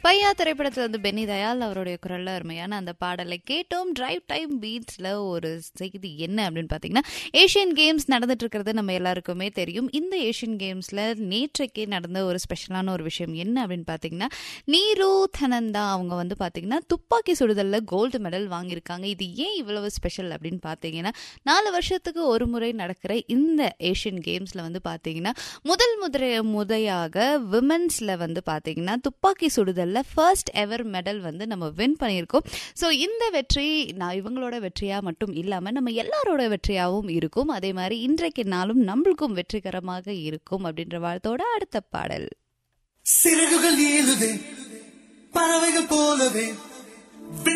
பையா திரைப்படத்துல வந்து பென்னி தயால் அவருடைய குரல்ல அருமையான அந்த பாடலை கேட்டோம் டிரைவ் டைம் பீட்ஸ்ல ஒரு செய்தி என்ன அப்படின்னு பாத்தீங்கன்னா ஏஷியன் கேம்ஸ் நடந்துட்டு இருக்கிறது நம்ம எல்லாருக்குமே தெரியும் இந்த ஏஷியன் கேம்ஸ்ல நேற்றைக்கே நடந்த ஒரு ஸ்பெஷலான ஒரு விஷயம் என்ன அப்படின்னு பாத்தீங்கன்னா நீரு தனந்தா அவங்க வந்து பாத்தீங்கன்னா துப்பாக்கி சுடுதல்ல கோல்டு மெடல் வாங்கியிருக்காங்க இது ஏன் இவ்வளவு ஸ்பெஷல் அப்படின்னு பாத்தீங்கன்னா நாலு வருஷத்துக்கு ஒரு முறை நடக்கிற இந்த ஏஷியன் கேம்ஸ்ல வந்து பாத்தீங்கன்னா முதல் முதிரை முதையாக விமன்ஸ்ல வந்து பாத்தீங்கன்னா துப்பாக்கி சுடுதல்ல ஃபர்ஸ்ட் எவர் மெடல் வந்து நம்ம வின் பண்ணியிருக்கோம் ஸோ இந்த வெற்றி நான் இவங்களோட வெற்றியா மட்டும் இல்லாம நம்ம எல்லாரோட வெற்றியாகவும் இருக்கும் அதே மாதிரி இன்றைக்கு நாளும் நம்மளுக்கும் வெற்றிகரமாக இருக்கும் அப்படின்ற வாழ்த்தோட அடுத்த பாடல் சிறகுகள் ஏழுதே பறவைகள் போலவே